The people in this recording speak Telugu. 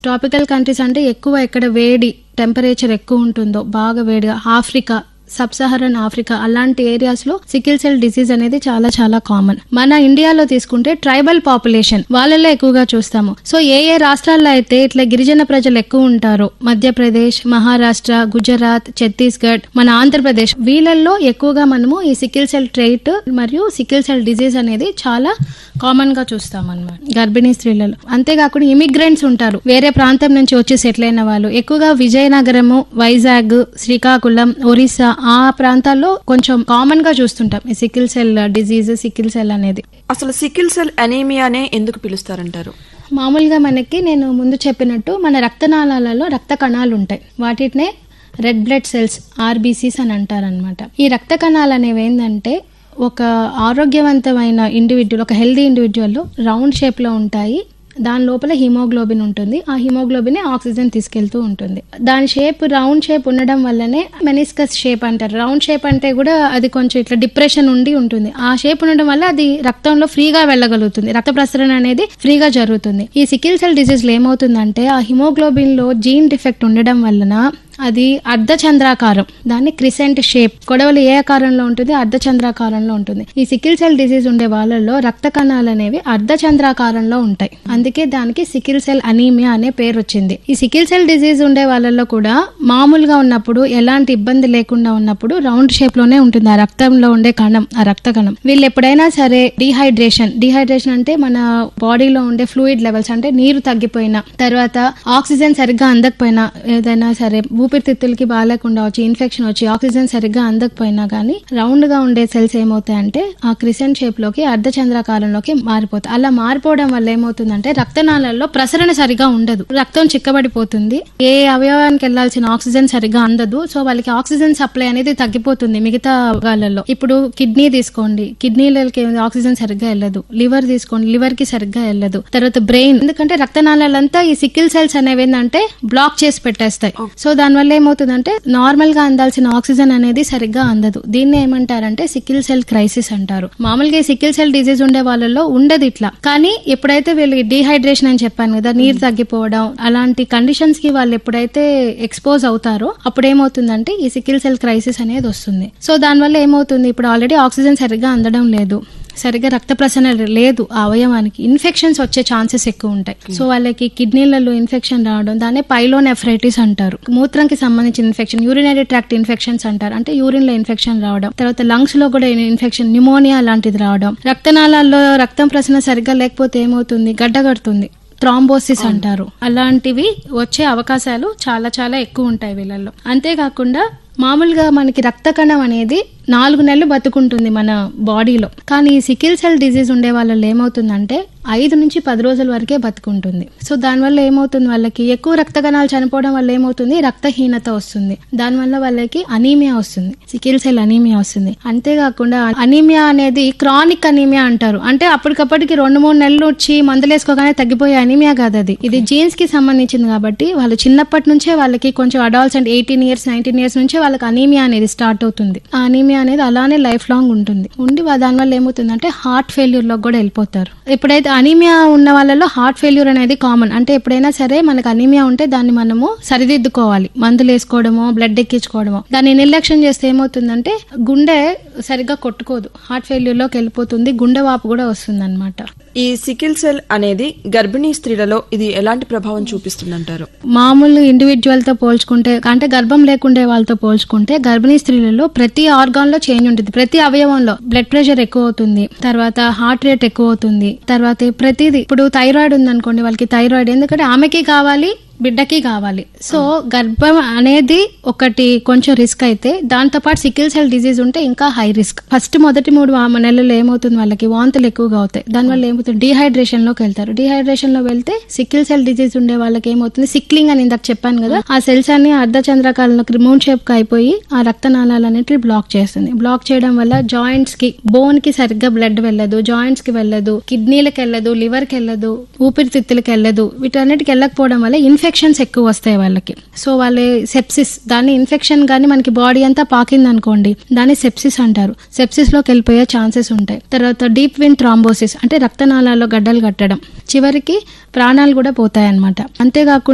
ట్రాపికల్ కంట్రీస్ అంటే ఎక్కువ ఎక్కడ వేడి టెంపరేచర్ ఎక్కువ ఉంటుందో బాగా వేడిగా ఆఫ్రికా సబ్ సహరన్ ఆఫ్రికా అలాంటి ఏరియాస్ లో సికిల్ సెల్ డిసీజ్ అనేది చాలా చాలా కామన్ మన ఇండియాలో తీసుకుంటే ట్రైబల్ పాపులేషన్ వాళ్ళలో ఎక్కువగా చూస్తాము సో ఏ ఏ రాష్ట్రాల్లో అయితే ఇట్లా గిరిజన ప్రజలు ఎక్కువ ఉంటారో మధ్యప్రదేశ్ మహారాష్ట్ర గుజరాత్ ఛత్తీస్గఢ్ మన ఆంధ్రప్రదేశ్ వీళ్ళల్లో ఎక్కువగా మనము ఈ సికిల్ సెల్ ట్రైట్ మరియు సికిల్ సెల్ డిసీజ్ అనేది చాలా కామన్ గా చూస్తాం అనమాట గర్భిణీ స్త్రీలలో అంతేకాకుండా ఇమిగ్రెంట్స్ ఉంటారు వేరే ప్రాంతం నుంచి వచ్చి సెటిల్ అయిన వాళ్ళు ఎక్కువగా విజయనగరము వైజాగ్ శ్రీకాకుళం ఒరిస్సా ఆ ప్రాంతాల్లో కొంచెం కామన్ గా చూస్తుంటాం ఈ sickle cell disease sickle cell అనేది అసలు సికిల్ సెల్ అనీమియానే ఎందుకు పిలుస్తారంటారు మామూలుగా మనకి నేను ముందు చెప్పినట్టు మన రక్తనాళాలలో రక్త కణాలు ఉంటాయి వాటినే రెడ్ బ్లడ్ సెల్స్ ఆర్బీసీస్ అని అంటారనమాట ఈ రక్త కణాలు అనేవి ఏంటంటే ఒక ఆరోగ్యవంతమైన ఇండివిజువల్ ఒక హెల్దీ ఇండివిజువల్ రౌండ్ షేప్ లో ఉంటాయి దాని లోపల హిమోగ్లోబిన్ ఉంటుంది ఆ హిమోగ్లోబిన్ ఆక్సిజన్ తీసుకెళ్తూ ఉంటుంది దాని షేప్ రౌండ్ షేప్ ఉండడం వల్లనే మెనిస్కస్ షేప్ అంటారు రౌండ్ షేప్ అంటే కూడా అది కొంచెం ఇట్లా డిప్రెషన్ ఉండి ఉంటుంది ఆ షేప్ ఉండడం వల్ల అది రక్తంలో ఫ్రీగా వెళ్ళగలుగుతుంది రక్త ప్రసరణ అనేది ఫ్రీగా జరుగుతుంది ఈ సికిల్ సెల్ డిసీజ్ లో ఏమవుతుందంటే ఆ హిమోగ్లోబిన్ లో జీన్ డిఫెక్ట్ ఉండడం వలన అది అర్ధచంద్రాకారం దాన్ని క్రిసెంట్ షేప్ కొడవలు ఏ ఆకారంలో ఉంటుంది అర్ధచంద్రాకారంలో ఉంటుంది ఈ సికిల్ సెల్ డిసీజ్ ఉండే వాళ్ళల్లో రక్త కణాలు అనేవి అర్ధచంద్రాకారంలో ఉంటాయి అందుకే దానికి సికిల్ సెల్ అనీమియా అనే పేరు వచ్చింది ఈ సికిల్ సెల్ డిసీజ్ ఉండే వాళ్ళల్లో కూడా మామూలుగా ఉన్నప్పుడు ఎలాంటి ఇబ్బంది లేకుండా ఉన్నప్పుడు రౌండ్ షేప్ లోనే ఉంటుంది ఆ రక్తంలో ఉండే కణం ఆ రక్త కణం వీళ్ళు ఎప్పుడైనా సరే డిహైడ్రేషన్ డిహైడ్రేషన్ అంటే మన బాడీలో ఉండే ఫ్లూయిడ్ లెవెల్స్ అంటే నీరు తగ్గిపోయినా తర్వాత ఆక్సిజన్ సరిగ్గా అందకపోయినా ఏదైనా సరే ఊపిరితిత్తులకి బాగాలేకుండా వచ్చి ఇన్ఫెక్షన్ వచ్చి ఆక్సిజన్ సరిగ్గా అందకపోయినా కానీ రౌండ్ గా ఉండే సెల్స్ ఏమవుతాయంటే ఆ క్రిసెంట్ షేప్ లోకి అర్ధచంద్రాకారంలోకి మారిపోతాయి అలా మారిపోవడం వల్ల ఏమవుతుందంటే రక్తనాళాల్లో ప్రసరణ సరిగా ఉండదు రక్తం చిక్కబడిపోతుంది ఏ అవయవానికి వెళ్లాల్సిన ఆక్సిజన్ సరిగా అందదు సో వాళ్ళకి ఆక్సిజన్ సప్లై అనేది తగ్గిపోతుంది మిగతా భాగాలలో ఇప్పుడు కిడ్నీ తీసుకోండి కిడ్నీలకి ఆక్సిజన్ సరిగ్గా వెళ్ళదు లివర్ తీసుకోండి లివర్ కి సరిగ్గా వెళ్ళదు తర్వాత బ్రెయిన్ ఎందుకంటే రక్తనాళాలంతా ఈ సికిల్ సెల్స్ అనేవి ఏంటంటే బ్లాక్ చేసి పెట్టేస్తాయి సో దానివల్ల ఏమవుతుందంటే నార్మల్ గా అందాల్సిన ఆక్సిజన్ అనేది సరిగ్గా అందదు దీన్ని ఏమంటారంటే సికిల్ సెల్ క్రైసిస్ అంటారు మామూలుగా ఈ సికిల్ సెల్ డిసీజ్ ఉండే వాళ్ళలో ఉండదు ఇట్లా కానీ ఎప్పుడైతే వీళ్ళు డిహైడ్రేషన్ అని చెప్పాను కదా నీరు తగ్గిపోవడం అలాంటి కండిషన్స్ కి వాళ్ళు ఎప్పుడైతే ఎక్స్పోజ్ అవుతారో అప్పుడు ఏమవుతుందంటే ఈ సికిల్ సెల్ క్రైసిస్ అనేది వస్తుంది సో దానివల్ల ఏమవుతుంది ఇప్పుడు ఆల్రెడీ ఆక్సిజన్ సరిగ్గా అందడం లేదు సరిగ్గా రక్త ప్రసరణ లేదు ఆ అవయవానికి ఇన్ఫెక్షన్స్ వచ్చే ఛాన్సెస్ ఎక్కువ ఉంటాయి సో వాళ్ళకి కిడ్నీలలో ఇన్ఫెక్షన్ రావడం దాన్ని పైలోనెఫ్రైటిస్ అంటారు మూత్రంకి సంబంధించిన ఇన్ఫెక్షన్ యూరినరీ ట్రాక్ట్ ఇన్ఫెక్షన్స్ అంటారు అంటే యూరిన్ లో ఇన్ఫెక్షన్ రావడం తర్వాత లంగ్స్ లో కూడా ఇన్ఫెక్షన్ న్యూమోనియా లాంటిది రావడం రక్తనాళాల్లో రక్తం ప్రసరణ సరిగ్గా లేకపోతే ఏమవుతుంది గడ్డగడుతుంది థ్రాంబోసిస్ అంటారు అలాంటివి వచ్చే అవకాశాలు చాలా చాలా ఎక్కువ ఉంటాయి వీళ్ళల్లో అంతేకాకుండా మామూలుగా మనకి రక్త కణం అనేది నాలుగు నెలలు బతుకుంటుంది మన బాడీలో కానీ ఈ సికిల్ సెల్ డిసీజ్ ఉండే వాళ్ళలో ఏమవుతుందంటే ఐదు నుంచి పది రోజుల వరకే బతుకుంటుంది సో దానివల్ల ఏమవుతుంది వాళ్ళకి ఎక్కువ రక్త కణాలు చనిపోవడం వల్ల ఏమవుతుంది రక్తహీనత వస్తుంది దానివల్ల వాళ్ళకి అనీమియా వస్తుంది సికిల్ సెల్ అనీమియా వస్తుంది అంతేకాకుండా అనీమియా అనేది క్రానిక్ అనీమియా అంటారు అంటే అప్పటికప్పటికి రెండు మూడు నెలలు వచ్చి మందులు వేసుకోగానే తగ్గిపోయే అనీమియా కాదు అది ఇది జీన్స్ కి సంబంధించింది కాబట్టి వాళ్ళు చిన్నప్పటి నుంచే వాళ్ళకి కొంచెం adults eighteen years nineteen years నుంచే వాళ్ళకి అనీమియా అనేది స్టార్ట్ అవుతుంది ఆ అనీమియా అనేది అలానే లైఫ్ లాంగ్ ఉంటుంది ఉండి వా- దానివల్ల ఏమవుతుందంటే హార్ట్ ఫెయిల్యూర్ లో కూడా వెళ్ళిపోతారు ఎప్పుడైతే అనీమియా ఉన్న వాళ్ళలో హార్ట్ ఫెయిల్యూర్ అనేది కామన్ అంటే ఎప్పుడైనా సరే మనకు అనీమియా ఉంటే దాన్ని మనము సరిదిద్దుకోవాలి మందులు వేసుకోవడమో బ్లడ్ ఎక్కించుకోవడమో దాన్ని నిర్లక్ష్యం చేస్తే ఏమవుతుందంటే గుండె సరిగ్గా కొట్టుకోదు హార్ట్ ఫెయిల్యూర్ లోకి వెళ్ళిపోతుంది గుండె వాపు కూడా వస్తుంది ఈ సికిల్ సెల్ అనేది గర్భిణీ స్త్రీలలో ఇది ఎలాంటి ప్రభావం చూపిస్తుందంటారు మామూలు ఇండివిజువల్ తో పోల్చుకుంటే అంటే గర్భం లేకుండే వాళ్ళతో పోల్చుకుంటే గర్భిణీ స్త్రీలలో ప్రతి ఆర్గాన్ లో చేంజ్ ఉంటుంది ప్రతి అవయవంలో బ్లడ్ ప్రెషర్ ఎక్కువ అవుతుంది తర్వాత హార్ట్ రేట్ ఎక్కువ అవుతుంది తర్వాత ప్రతిదీ ఇప్పుడు థైరాయిడ్ ఉందనుకోండి వాళ్ళకి థైరాయిడ్ ఎందుకంటే ఆమెకి కావాలి బిడ్డకి కావాలి సో గర్భం అనేది ఒకటి కొంచెం రిస్క్ అయితే దాంతో పాటు సికిల్ సెల్ డిసీజ్ ఉంటే ఇంకా హై రిస్క్ ఫస్ట్ మొదటి మూడు వా- నెలల్లో ఏమవుతుంది వాళ్ళకి వాంతులు ఎక్కువగా అవుతాయి దానివల్ల ఏమవుతుంది డిహైడ్రేషన్ లోకి వెళ్తారు డిహైడ్రేషన్ లో వెళ్తే సికిల్ సెల్ డిసీజ్ ఉండే వాళ్ళకి ఏమవుతుంది సిక్లింగ్ అని ఇందాక చెప్పాను కదా ఆ సెల్స్ అన్ని అర్ధచంద్రకాలంలోకి మూన్ షేప్ కి అయిపోయి ఆ రక్తనాళాలన్నిటిని బ్లాక్ చేస్తుంది బ్లాక్ చేయడం వల్ల జాయింట్స్ కి బోన్ కి సరిగ్గా బ్లడ్ వెళ్ళదు జాయింట్స్ కి వెళ్ళదు కిడ్నీలకు వెళ్ళదు లివర్ కి వెళ్ళదు ఊపిరితిత్తులకు వెళ్ళదు వీటన్నిటికి వెళ్ళకపోవడం వల్ల ఇన్ఫెక్షన్స్ ఎక్కువ వస్తాయి వాళ్ళకి సో వాళ్ళ సెప్సిస్ దాన్ని ఇన్ఫెక్షన్ గానీ మనకి బాడీ అంతా పాకింది అనుకోండి దాన్ని సెప్సిస్ అంటారు సెప్సిస్ లోకి వెళ్ళిపోయే ఛాన్సెస్ ఉంటాయి తర్వాత డీప్ విన్ థ్రాంబోసిస్ అంటే రక్తనాళాల్లో గడ్డలు కట్టడం చివరికి ప్రాణాలు కూడా పోతాయి అన్నమాట అంతేకాకుండా